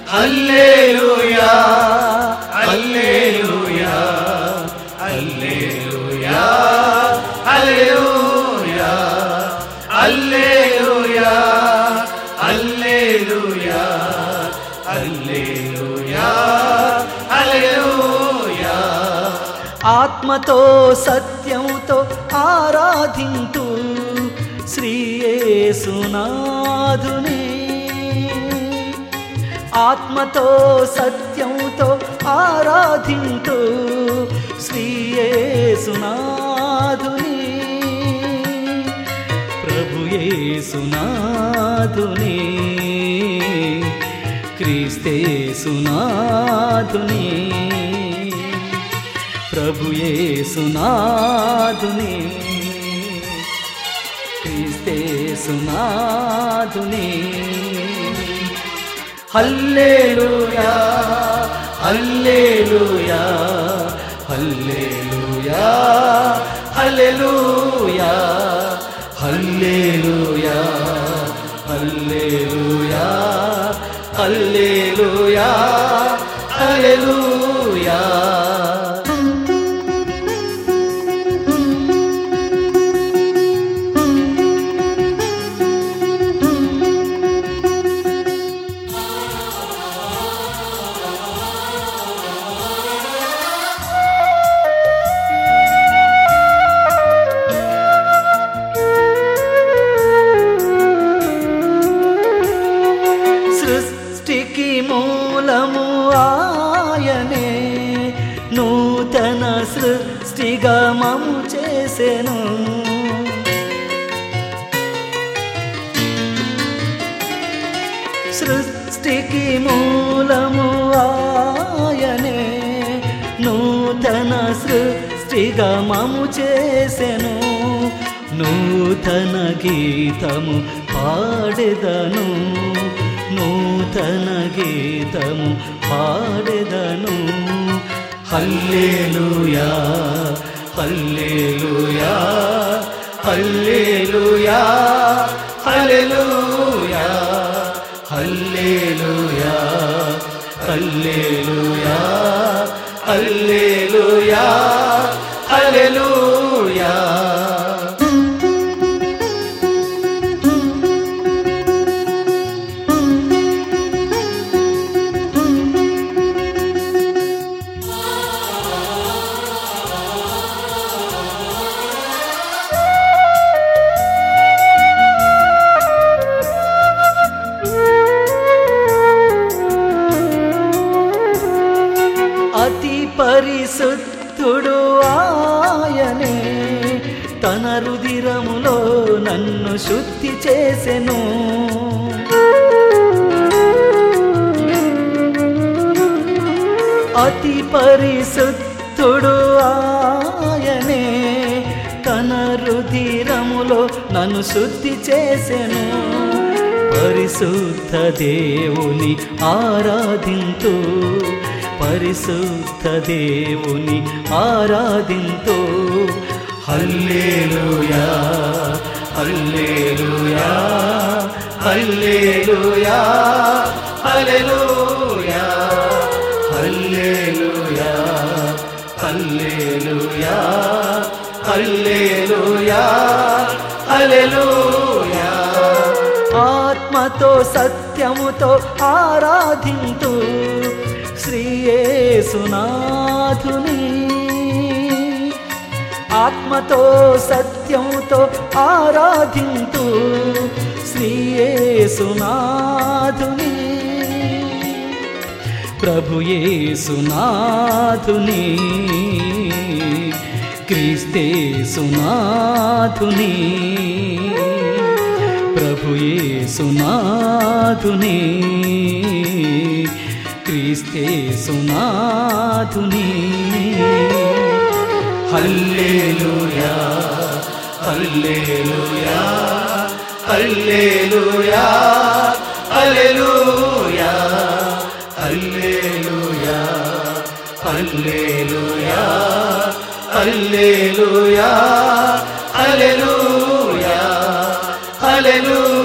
హల్లెలూయా హల్లెలూయా హల్లెలూయా హల్లెలూయా హల్లెలూయా హల్లెలూయా హల్లెలూయా హల్లెలూయా ఆత్మతో సత్యంతో ఆరాధింతు శ్రీయేసునాథుని ఆత్మతో సత్యంతో ఆరాధింతు శ్రీయేసునాథుని ప్రభుయేసునాథుని క్రీస్తేసునాథుని ప్రభుయేసునాథుని క్రీస్తేసునాథుని హల్లెలూయా హల్లెలూయా హల్లెలూయా హల్లెలూయా హల్లెలూయా హల్లెలూయా హల్లెలూయా హల్లెలూయా సృష్టికి మూలము ఆయనే నూతన సృష్టిగా మము చేసెను సృష్టికి మూలము ఆయనే నూతన సృష్టిగా మము చేసెను నూతన గీతము పాడెదను నూతన గీతము పాడెదను హల్లెలూయా హల్లెలూయా హల్లెలూయా హల్లెలూయా హల్లెలూయా హల్లెలూయా హల్లెలూయా హల్లెలూయా అతి పరిశుద్ధుడు ఆయనే తన రుదిరములో నన్ను శుద్ధి చేసెను అతి పరిశుద్ధుడు ఆయనే తన రుధిరములో నన్ను శుద్ధి చేసెను పరిశుద్ధ దేవుని ఆరాధింతు పరిశుద్ధ దేవుని ఆరాధింతు హల్లెలూయా హల్లెలూయా హల్లెలూయా హల్లెలూయా హల్లెలూయా హల్లెలూయా హల్లెలూయా హల్లెలూయా ఆత్మతో సత్యముతో ఆరాధింతు శ్రీయేసునాథుని ఆత్మతో సత్యముతో ఆరాధింతు శ్రీయేసునాథుని ప్రభుయేసునాథుని క్రీస్తేసునాథుని ప్రభుయేసునాథుని క్రీస్తేసునాథుని హల్లెలూయా హల్లెలూయా హల్లెలూయా హల్లెలూయా హల్లెలూయా హల్లెలూయా హల్లెలూయా హల్లెలూయా హల్లెలూయా